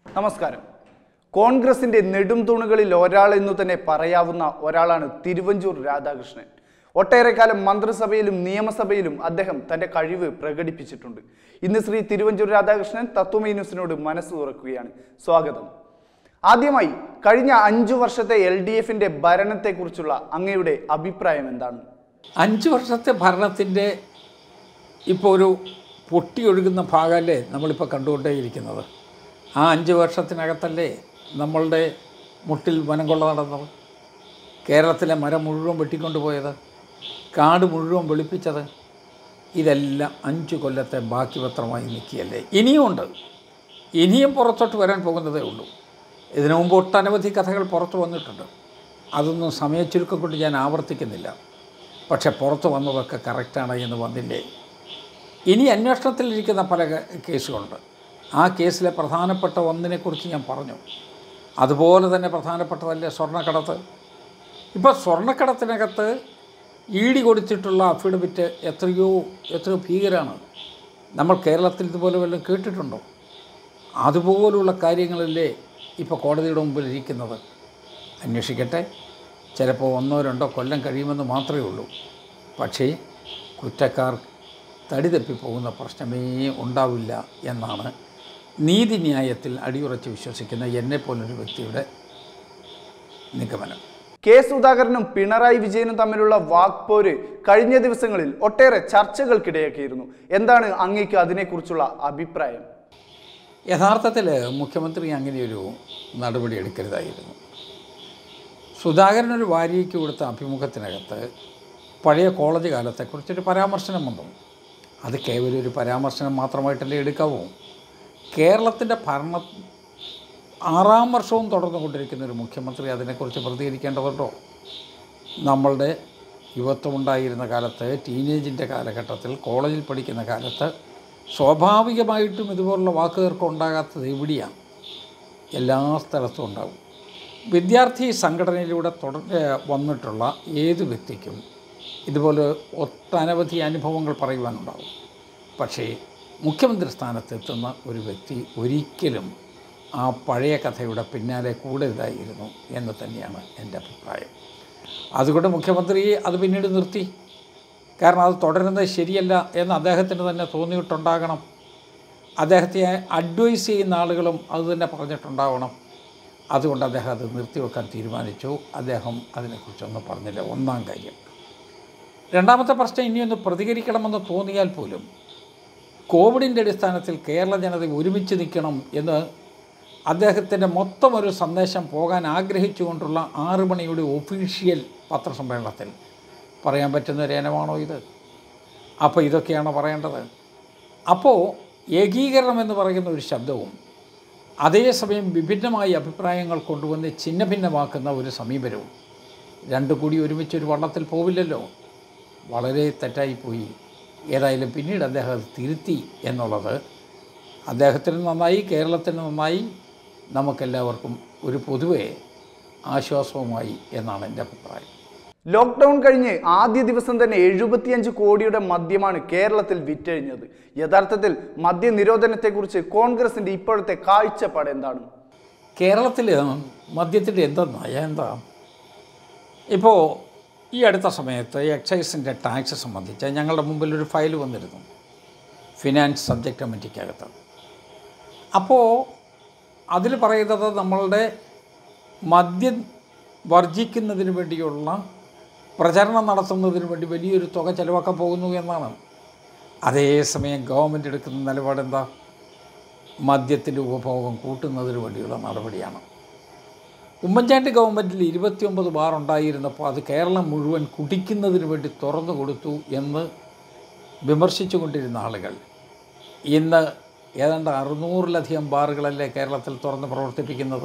നമസ്കാരം കോൺഗ്രസിന്റെ നെടും തൂണുകളിൽ ഒരാളെന്നു തന്നെ പറയാവുന്ന ഒരാളാണ് തിരുവഞ്ചൂർ രാധാകൃഷ്ണൻ ഒട്ടേറെ കാലം മന്ത്രിസഭയിലും നിയമസഭയിലും അദ്ദേഹം തന്റെ കഴിവ് പ്രകടിപ്പിച്ചിട്ടുണ്ട് ഇന്ന് ശ്രീ തിരുവഞ്ചൂർ രാധാകൃഷ്ണൻ തത്വമൈ ന്യൂസിനോട് മനസ്സ് തുറക്കുകയാണ് സ്വാഗതം ആദ്യമായി കഴിഞ്ഞ അഞ്ചു വർഷത്തെ എൽ ഡി എഫിന്റെ ഭരണത്തെക്കുറിച്ചുള്ള അങ്ങയുടെ അഭിപ്രായം എന്താണ് അഞ്ച് വർഷത്തെ ഭരണത്തിൻ്റെ ഇപ്പോൾ ഒരു പൊട്ടിയൊഴുകുന്ന ഭാഗമല്ലേ നമ്മളിപ്പോൾ കണ്ടുകൊണ്ടേയിരിക്കുന്നത് ആ അഞ്ച് വർഷത്തിനകത്തല്ലേ നമ്മളുടെ മുട്ടിൽ വനം കൊള്ള നടന്നത് കേരളത്തിലെ മരം മുഴുവൻ വെട്ടിക്കൊണ്ടുപോയത് കാട് മുഴുവൻ വെളുപ്പിച്ചത് ഇതെല്ലാം അഞ്ച് കൊല്ലത്തെ ബാക്കി പത്രമായി നിൽക്കുകയല്ലേ ഇനിയും ഉണ്ട് ഇനിയും പുറത്തോട്ട് വരാൻ പോകുന്നതേ ഉള്ളൂ ഇതിനു മുമ്പ് ഒട്ടനവധി കഥകൾ പുറത്തു വന്നിട്ടുണ്ട് അതൊന്നും സമയച്ചുരുക്കം കൊണ്ട് ഞാൻ ആവർത്തിക്കുന്നില്ല പക്ഷെ പുറത്ത് വന്നതൊക്കെ കറക്റ്റാണ് എന്ന് വന്നില്ലേ ഇനി അന്വേഷണത്തിലിരിക്കുന്ന പല കേ- കേസുകളുണ്ട് ആ കേസിലെ പ്രധാനപ്പെട്ട ഒന്നിനെക്കുറിച്ച് ഞാൻ പറഞ്ഞു അതുപോലെ തന്നെ പ്രധാനപ്പെട്ടതല്ലേ സ്വർണ്ണക്കടത്ത് ഇപ്പോൾ സ്വർണ്ണക്കടത്തിനകത്ത് ഈടി കൊടുത്തിട്ടുള്ള അഫിഡവിറ്റ് എത്രയോ എത്രയോ ഭീകരമാണ് നമ്മൾ കേരളത്തിൽ ഇതുപോലെ വല്ലതും കേട്ടിട്ടുണ്ടോ അതുപോലുള്ള കാര്യങ്ങളല്ലേ ഇപ്പോൾ കോടതിയുടെ മുമ്പിൽ ഇരിക്കുന്നത് അന്വേഷിക്കട്ടെ ചിലപ്പോൾ ഒന്നോ രണ്ടോ കൊല്ലം കഴിയുമെന്ന് മാത്രമേ ഉള്ളൂ പക്ഷേ കുറ്റക്കാർ തടി തപ്പിപ്പോകുന്ന പ്രശ്നമേ ഉണ്ടാവില്ല എന്നാണ് നീതിന്യായത്തിൽ അടിയുറച്ച് വിശ്വസിക്കുന്ന എന്നെപ്പോലൊരു വ്യക്തിയുടെ നിഗമനം കെ സുധാകരനും പിണറായി വിജയനും തമ്മിലുള്ള വാക്പോര് കഴിഞ്ഞ ദിവസങ്ങളിൽ ഒട്ടേറെ ചർച്ചകൾക്കിടയാക്കിയിരുന്നു എന്താണ് അങ്ങേക്ക് അതിനെക്കുറിച്ചുള്ള അഭിപ്രായം യഥാർത്ഥത്തിൽ മുഖ്യമന്ത്രി അങ്ങനെയൊരു നടപടി എടുക്കരുതായിരുന്നു സുധാകരനൊരു വാരികയ്ക്ക് കൊടുത്ത അഭിമുഖത്തിനകത്ത് പഴയ കോളേജ് കാലത്തെക്കുറിച്ചൊരു പരാമർശനം വന്നു അത് കേവലം ഒരു പരാമർശനം മാത്രമായിട്ടല്ലേ എടുക്കാവൂ കേരളത്തിൻ്റെ ഭരണ ആറാം വർഷവും തുടർന്നുകൊണ്ടിരിക്കുന്ന ഒരു മുഖ്യമന്ത്രി അതിനെക്കുറിച്ച് പ്രതികരിക്കേണ്ടതുണ്ടോ നമ്മളുടെ യുവത്വമുണ്ടായിരുന്ന കാലത്ത് ടീനേജിൻ്റെ കാലഘട്ടത്തിൽ കോളേജിൽ പഠിക്കുന്ന കാലത്ത് സ്വാഭാവികമായിട്ടും ഇതുപോലുള്ള വാക്കുകൾക്ക് ഉണ്ടാകാത്തത് എവിടെയാണ് എല്ലാ സ്ഥലത്തും ഉണ്ടാകും വിദ്യാർത്ഥി സംഘടനയിലൂടെ തുടർ ഏഹ് വന്നിട്ടുള്ള ഏത് വ്യക്തിക്കും ഇതുപോലെ ഒട്ടനവധി അനുഭവങ്ങൾ പറയുവാനുണ്ടാകും പക്ഷേ മുഖ്യമന്ത്രി സ്ഥാനത്തെത്തുന്ന ഒരു വ്യക്തി ഒരിക്കലും ആ പഴയ കഥയുടെ പിന്നാലെ കൂടരുതായിരുന്നു എന്ന് തന്നെയാണ് എൻ്റെ അഭിപ്രായം അതുകൊണ്ട് മുഖ്യമന്ത്രി അത് പിന്നീട് നിർത്തി കാരണം അത് തുടരുന്നത് ശരിയല്ല എന്ന് അദ്ദേഹത്തിന് തന്നെ തോന്നിയിട്ടുണ്ടാകണം അദ്ദേഹത്തെ അഡ്വൈസ് ചെയ്യുന്ന ആളുകളും അത് തന്നെ പറഞ്ഞിട്ടുണ്ടാവണം അതുകൊണ്ട് അദ്ദേഹം അത് നിർത്തിവെക്കാൻ തീരുമാനിച്ചു അദ്ദേഹം അതിനെക്കുറിച്ചൊന്നും പറഞ്ഞില്ല ഒന്നാം കാര്യം രണ്ടാമത്തെ പ്രശ്നം ഇനിയൊന്ന് പ്രതികരിക്കണമെന്ന് തോന്നിയാൽ പോലും കോവിഡിൻ്റെ അടിസ്ഥാനത്തിൽ കേരള ജനത ഒരുമിച്ച് നിൽക്കണം എന്ന് അദ്ദേഹത്തിൻ്റെ മൊത്തം ഒരു സന്ദേശം പോകാൻ ആഗ്രഹിച്ചുകൊണ്ടുള്ള ആറ് മണിയുടെ ഒഫീഷ്യൽ പത്രസമ്മേളനത്തിൽ പറയാൻ പറ്റുന്ന ഒരു ഇനമാണോ ഇത് അപ്പോൾ ഇതൊക്കെയാണ് പറയേണ്ടത് അപ്പോൾ ഏകീകരണം എന്ന് പറയുന്ന ഒരു ശബ്ദവും അതേസമയം വിഭിന്നമായ അഭിപ്രായങ്ങൾ കൊണ്ടുവന്ന് ഛിന്ന ഭിന്നമാക്കുന്ന ഒരു സമീപനവും രണ്ടു കൂടി ഒരുമിച്ച് ഒരു വള്ളത്തിൽ പോവില്ലല്ലോ വളരെ തെറ്റായിപ്പോയി ഏതായാലും പിന്നീട് അദ്ദേഹം അത് തിരുത്തി എന്നുള്ളത് അദ്ദേഹത്തിന് നന്നായി കേരളത്തിന് നന്നായി നമുക്കെല്ലാവർക്കും ഒരു പൊതുവെ ആശ്വാസവുമായി എന്നാണ് എൻ്റെ അഭിപ്രായം ലോക്ക്ഡൗൺ കഴിഞ്ഞ് ആദ്യ ദിവസം തന്നെ എഴുപത്തിയഞ്ച് കോടിയുടെ മദ്യമാണ് കേരളത്തിൽ വിറ്റഴിഞ്ഞത് യഥാർത്ഥത്തിൽ മദ്യനിരോധനത്തെക്കുറിച്ച് കോൺഗ്രസിന്റെ ഇപ്പോഴത്തെ കാഴ്ചപ്പാട് എന്താണ് കേരളത്തിൽ മദ്യത്തിൻ്റെ എന്താ നയം എന്താ ഇപ്പോൾ ഈ അടുത്ത സമയത്ത് എക്സൈസിൻ്റെ ടാക്സ് സംബന്ധിച്ച് ഞങ്ങളുടെ മുമ്പിൽ ഒരു ഫയൽ വന്നിരുന്നു ഫിനാൻസ് സബ്ജക്റ്റ് കമ്മിറ്റിക്കകത്ത് അപ്പോൾ അതിൽ പറയുന്നത് നമ്മളുടെ മദ്യം വർജിക്കുന്നതിന് വേണ്ടിയുള്ള പ്രചരണം നടത്തുന്നതിന് വേണ്ടി വലിയൊരു തുക ചിലവാക്കാൻ പോകുന്നു എന്നാണ് അതേസമയം ഗവൺമെൻറ് എടുക്കുന്ന നിലപാടെന്താ മദ്യത്തിൻ്റെ ഉപഭോഗം കൂട്ടുന്നതിന് വേണ്ടിയുള്ള നടപടിയാണ് ഉമ്മൻചാണ്ടി ഗവൺമെൻറ്റിൽ ഇരുപത്തിയൊമ്പത് ബാർ ഉണ്ടായിരുന്നപ്പോൾ അത് കേരളം മുഴുവൻ കുടിക്കുന്നതിന് വേണ്ടി തുറന്നു കൊടുത്തു എന്ന് വിമർശിച്ചു കൊണ്ടിരുന്ന ആളുകൾ ഇന്ന് ഏതാണ്ട് അറുന്നൂറിലധികം ബാറുകളല്ലേ കേരളത്തിൽ തുറന്ന് പ്രവർത്തിപ്പിക്കുന്നത്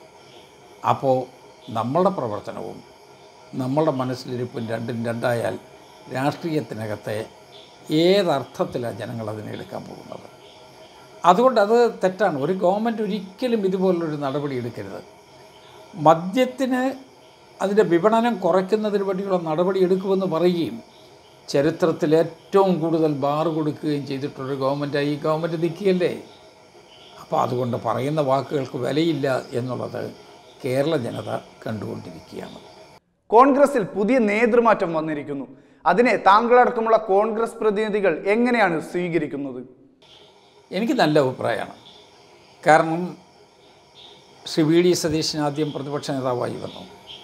അപ്പോൾ നമ്മളുടെ പ്രവർത്തനവും നമ്മളുടെ മനസ്സിലിരിപ്പും രണ്ടും രണ്ടായാൽ രാഷ്ട്രീയത്തിനകത്തെ ഏതർത്ഥത്തിലാണ് ജനങ്ങൾ അതിനെ എടുക്കാൻ പോകുന്നത് അതുകൊണ്ട് അത് തെറ്റാണ് ഒരു ഗവൺമെൻറ് ഒരിക്കലും ഇതുപോലുള്ളൊരു നടപടി എടുക്കരുത് മദ്യത്തിന് അതിൻ്റെ വിപണനം കുറയ്ക്കുന്നതിന് വേണ്ടിയുള്ള നടപടി എടുക്കുമെന്ന് പറയുകയും ചരിത്രത്തിൽ ഏറ്റവും കൂടുതൽ ബാർ കൊടുക്കുകയും ചെയ്തിട്ടുള്ളൊരു ഗവൺമെൻറ്റായി ഈ ഗവൺമെൻറ് നിൽക്കുകയല്ലേ അപ്പോൾ അതുകൊണ്ട് പറയുന്ന വാക്കുകൾക്ക് വിലയില്ല എന്നുള്ളത് കേരള ജനത കണ്ടുകൊണ്ടിരിക്കുകയാണ് കോൺഗ്രസിൽ പുതിയ നേതൃമാറ്റം വന്നിരിക്കുന്നു അതിനെ താങ്കളടക്കമുള്ള കോൺഗ്രസ് പ്രതിനിധികൾ എങ്ങനെയാണ് സ്വീകരിക്കുന്നത് എനിക്ക് നല്ല അഭിപ്രായമാണ് കാരണം ശ്രീ വി ഡി സതീശൻ ആദ്യം പ്രതിപക്ഷ നേതാവായി വന്നു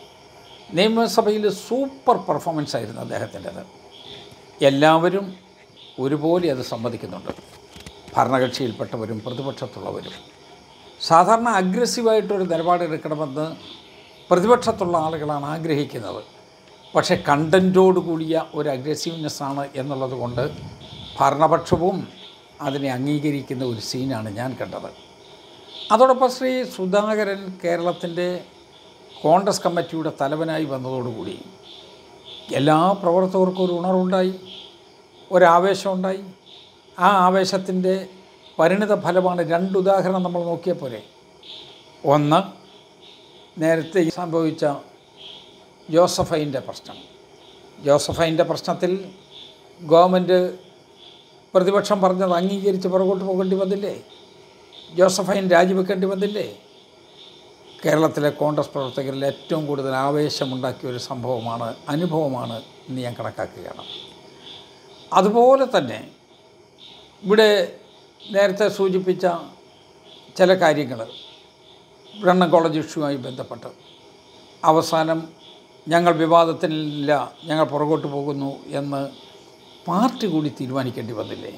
നിയമസഭയിൽ സൂപ്പർ പെർഫോമൻസ് ആയിരുന്നു അദ്ദേഹത്തിൻ്റെത് എല്ലാവരും ഒരുപോലെ അത് സമ്മതിക്കുന്നുണ്ട് ഭരണകക്ഷിയിൽപ്പെട്ടവരും പ്രതിപക്ഷത്തുള്ളവരും സാധാരണ അഗ്രസീവായിട്ടൊരു നിലപാടെടുക്കണമെന്ന് പ്രതിപക്ഷത്തുള്ള ആളുകളാണ് ആഗ്രഹിക്കുന്നത് പക്ഷേ കണ്ടൻറ്റോട് കൂടിയ ഒരു അഗ്രസീവ്നെസ് ആണ് എന്നുള്ളത് കൊണ്ട് ഭരണപക്ഷവും അതിനെ അംഗീകരിക്കുന്ന ഒരു സീനാണ് ഞാൻ കണ്ടത് അതോടൊപ്പം ശ്രീ സുധാകരൻ കേരളത്തിൻ്റെ കോൺഗ്രസ് കമ്മിറ്റിയുടെ തലവനായി വന്നതോടുകൂടി എല്ലാ പ്രവർത്തകർക്കും ഒരു ഉണർവുണ്ടായി ഒരാവേശമുണ്ടായി ആ ആവേശത്തിൻ്റെ പരിണിത ഫലമാണ് രണ്ട് ഉദാഹരണം നമ്മൾ നോക്കിയ പോലെ ഒന്ന് നേരത്തെ സംഭവിച്ച ജോസഫൈൻ്റെ പ്രശ്നം ജോസഫൈൻ്റെ പ്രശ്നത്തിൽ ഗവൺമെൻറ് പ്രതിപക്ഷം പറഞ്ഞത് അംഗീകരിച്ച് പുറകോട്ട് പോകേണ്ടി വന്നില്ലേ ജോസഫൈൻ രാജിവെക്കേണ്ടി വന്നില്ലേ കേരളത്തിലെ കോൺഗ്രസ് പ്രവർത്തകരിൽ ഏറ്റവും കൂടുതൽ ആവേശമുണ്ടാക്കിയ ഒരു സംഭവമാണ് അനുഭവമാണ് എന്ന് ഞാൻ കണക്കാക്കുകയാണ് അതുപോലെ തന്നെ ഇവിടെ നേരത്തെ സൂചിപ്പിച്ച ചില കാര്യങ്ങൾ ബ്രണ്ണൻ കോളേജ് ഇഷ്യൂമായി ബന്ധപ്പെട്ട് അവസാനം ഞങ്ങൾ വിവാദത്തിനില്ല ഞങ്ങൾ പുറകോട്ട് പോകുന്നു എന്ന് പാർട്ടി കൂടി തീരുമാനിക്കേണ്ടി വന്നില്ലേ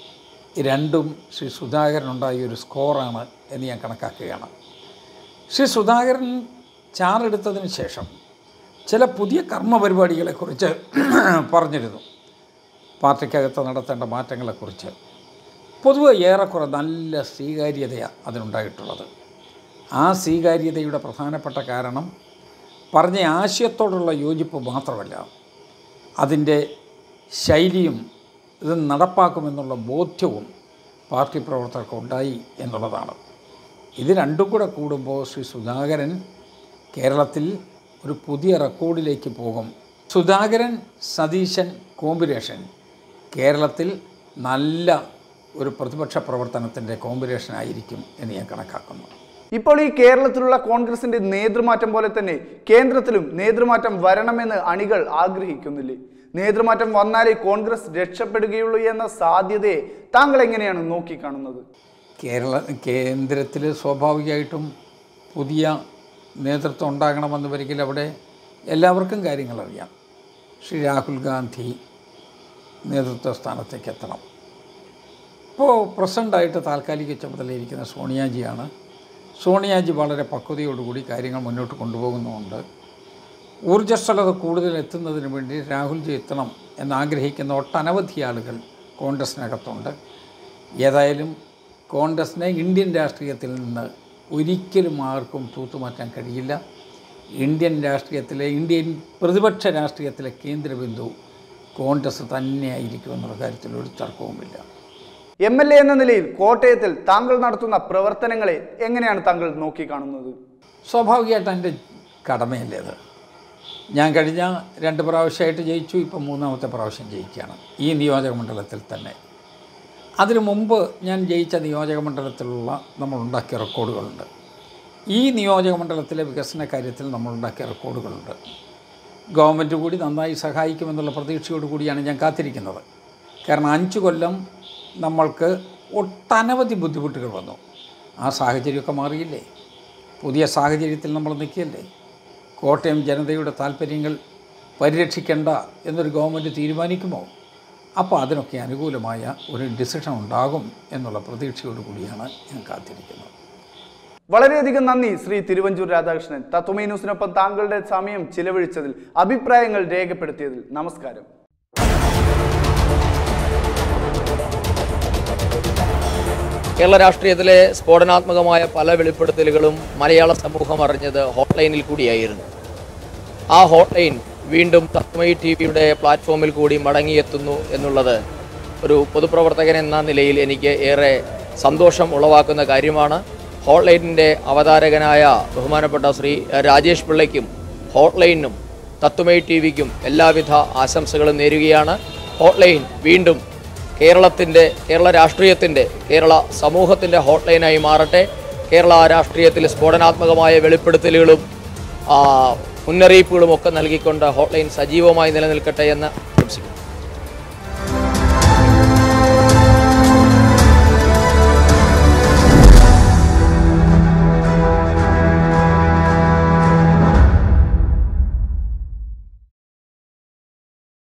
ഈ രണ്ടും ശ്രീ സുധാകരനുണ്ടായ ഒരു സ്കോറാണ് എന്ന് ഞാൻ കണക്കാക്കുകയാണ് ശ്രീ സുധാകരൻ ചാറെടുത്തതിന് ശേഷം ചില പുതിയ കർമ്മപരിപാടികളെക്കുറിച്ച് പറഞ്ഞിരുന്നു പാർട്ടിക്കകത്ത് നടത്തേണ്ട മാറ്റങ്ങളെക്കുറിച്ച് പൊതുവെ ഏറെക്കുറെ നല്ല സ്വീകാര്യതയാണ് അതിനുണ്ടായിട്ടുള്ളത് ആ സ്വീകാര്യതയുടെ പ്രധാനപ്പെട്ട കാരണം പറഞ്ഞ ആശയത്തോടുള്ള യോജിപ്പ് മാത്രമല്ല അതിൻ്റെ ശൈലിയും ഇത് നടപ്പാക്കുമെന്നുള്ള ബോധ്യവും പാർട്ടി പ്രവർത്തകർക്ക് ഉണ്ടായി എന്നുള്ളതാണ് ഇത് രണ്ടും കൂടെ കൂടുമ്പോൾ ശ്രീ സുധാകരൻ കേരളത്തിൽ ഒരു പുതിയ റെക്കോർഡിലേക്ക് പോകും സുധാകരൻ സതീശൻ കോമ്പിനേഷൻ കേരളത്തിൽ നല്ല ഒരു പ്രതിപക്ഷ പ്രവർത്തനത്തിൻ്റെ കോമ്പിനേഷൻ ആയിരിക്കും എന്ന് ഞാൻ കണക്കാക്കുന്നു ഇപ്പോൾ ഈ കേരളത്തിലുള്ള കോൺഗ്രസിന്റെ നേതൃമാറ്റം പോലെ തന്നെ കേന്ദ്രത്തിലും നേതൃമാറ്റം വരണമെന്ന് അണികൾ ആഗ്രഹിക്കുന്നില്ലേ നേതൃമാറ്റം വന്നാലേ കോൺഗ്രസ് രക്ഷപ്പെടുകയുള്ളൂ എന്ന സാധ്യതയെ താങ്കൾ എങ്ങനെയാണ് നോക്കിക്കാണുന്നത് കേരള കേന്ദ്രത്തിൽ സ്വാഭാവികമായിട്ടും പുതിയ നേതൃത്വം ഉണ്ടാകണമെന്ന് വരികിൽ അവിടെ എല്ലാവർക്കും കാര്യങ്ങൾ അറിയാം ശ്രീ രാഹുൽ ഗാന്ധി നേതൃത്വ സ്ഥാനത്തേക്ക് എത്തണം ഇപ്പോൾ പ്രസിഡൻ്റായിട്ട് താൽക്കാലിക ചുമതലയിരിക്കുന്ന സോണിയാജിയാണ് സോണിയാജി വളരെ പക്വതയോടുകൂടി കാര്യങ്ങൾ മുന്നോട്ട് കൊണ്ടുപോകുന്നുമുണ്ട് ഊർജ്ജസ്വലത കൂടുതൽ എത്തുന്നതിന് വേണ്ടി രാഹുൽജി എത്തണം എന്നാഗ്രഹിക്കുന്ന ഒട്ടനവധി ആളുകൾ കോൺഗ്രസിനകത്തുണ്ട് ഏതായാലും കോൺഗ്രസിനെ ഇന്ത്യൻ രാഷ്ട്രീയത്തിൽ നിന്ന് ഒരിക്കലും ആർക്കും തൂത്തുമാറ്റാൻ കഴിയില്ല ഇന്ത്യൻ രാഷ്ട്രീയത്തിലെ ഇന്ത്യൻ പ്രതിപക്ഷ രാഷ്ട്രീയത്തിലെ കേന്ദ്രബിന്ദു കോൺഗ്രസ് തന്നെയായിരിക്കുമെന്നുള്ള കാര്യത്തിൽ ഒരു തർക്കവുമില്ല എം എൽ എ എന്ന നിലയിൽ കോട്ടയത്തിൽ താങ്കൾ നടത്തുന്ന പ്രവർത്തനങ്ങളെ എങ്ങനെയാണ് താങ്കൾ നോക്കിക്കാണുന്നത് സ്വാഭാവികമായിട്ട് എൻ്റെ കടമയല്ലേ അത് ഞാൻ കഴിഞ്ഞ രണ്ട് പ്രാവശ്യമായിട്ട് ജയിച്ചു ഇപ്പം മൂന്നാമത്തെ പ്രാവശ്യം ജയിക്കുകയാണ് ഈ നിയോജക മണ്ഡലത്തിൽ തന്നെ അതിനു മുമ്പ് ഞാൻ ജയിച്ച നിയോജക മണ്ഡലത്തിലുള്ള നമ്മളുണ്ടാക്കിയ റെക്കോർഡുകളുണ്ട് ഈ നിയോജക മണ്ഡലത്തിലെ വികസന കാര്യത്തിൽ നമ്മളുണ്ടാക്കിയ റെക്കോർഡുകളുണ്ട് ഗവൺമെൻറ് കൂടി നന്നായി സഹായിക്കുമെന്നുള്ള പ്രതീക്ഷയോട് കൂടിയാണ് ഞാൻ കാത്തിരിക്കുന്നത് കാരണം അഞ്ച് കൊല്ലം നമ്മൾക്ക് ഒട്ടനവധി ബുദ്ധിമുട്ടുകൾ വന്നു ആ സാഹചര്യമൊക്കെ മാറിയില്ലേ പുതിയ സാഹചര്യത്തിൽ നമ്മൾ നിൽക്കുകയല്ലേ കോട്ടയം ജനതയുടെ താല്പര്യങ്ങൾ പരിരക്ഷിക്കേണ്ട എന്നൊരു ഗവൺമെൻറ് തീരുമാനിക്കുമോ അപ്പോൾ അതിനൊക്കെ അനുകൂലമായ ഒരു ഡിസിഷൻ ഉണ്ടാകും എന്നുള്ള പ്രതീക്ഷയോട് കൂടിയാണ് ഞാൻ കാത്തിരിക്കുന്നത് വളരെയധികം നന്ദി ശ്രീ തിരുവഞ്ചൂർ രാധാകൃഷ്ണൻ തത്വമേ ന്യൂസിനൊപ്പം താങ്കളുടെ സമയം ചിലവഴിച്ചതിൽ അഭിപ്രായങ്ങൾ രേഖപ്പെടുത്തിയതിൽ നമസ്കാരം കേരള രാഷ്ട്രീയത്തിലെ സ്ഫോടനാത്മകമായ പല വെളിപ്പെടുത്തലുകളും മലയാള സമൂഹം അറിഞ്ഞത് ഹോട്ട്ലൈനിൽ കൂടിയായിരുന്നു ആ ഹോട്ട്ലൈൻ വീണ്ടും തത്മയി ടി വിയുടെ പ്ലാറ്റ്ഫോമിൽ കൂടി മടങ്ങിയെത്തുന്നു എന്നുള്ളത് ഒരു പൊതുപ്രവർത്തകൻ എന്ന നിലയിൽ എനിക്ക് ഏറെ സന്തോഷം ഉളവാക്കുന്ന കാര്യമാണ് ഹോട്ട്ലൈനിൻ്റെ അവതാരകനായ ബഹുമാനപ്പെട്ട ശ്രീ രാജേഷ് പിള്ളയ്ക്കും ഹോട്ട്ലൈനും തത്വമയി ടി വിക്കും എല്ലാവിധ ആശംസകളും നേരുകയാണ് ഹോട്ട്ലൈൻ വീണ്ടും കേരളത്തിൻ്റെ കേരള രാഷ്ട്രീയത്തിൻ്റെ കേരള സമൂഹത്തിൻ്റെ ഹോട്ട്ലൈനായി മാറട്ടെ കേരള രാഷ്ട്രീയത്തിൽ സ്ഫോടനാത്മകമായ വെളിപ്പെടുത്തലുകളും ആ, മുന്നറിയിപ്പുകളും ഒക്കെ നൽകിക്കൊണ്ട് ഹോട്ട്ലൈൻ സജീവമായി നിലനിൽക്കട്ടെ എന്ന്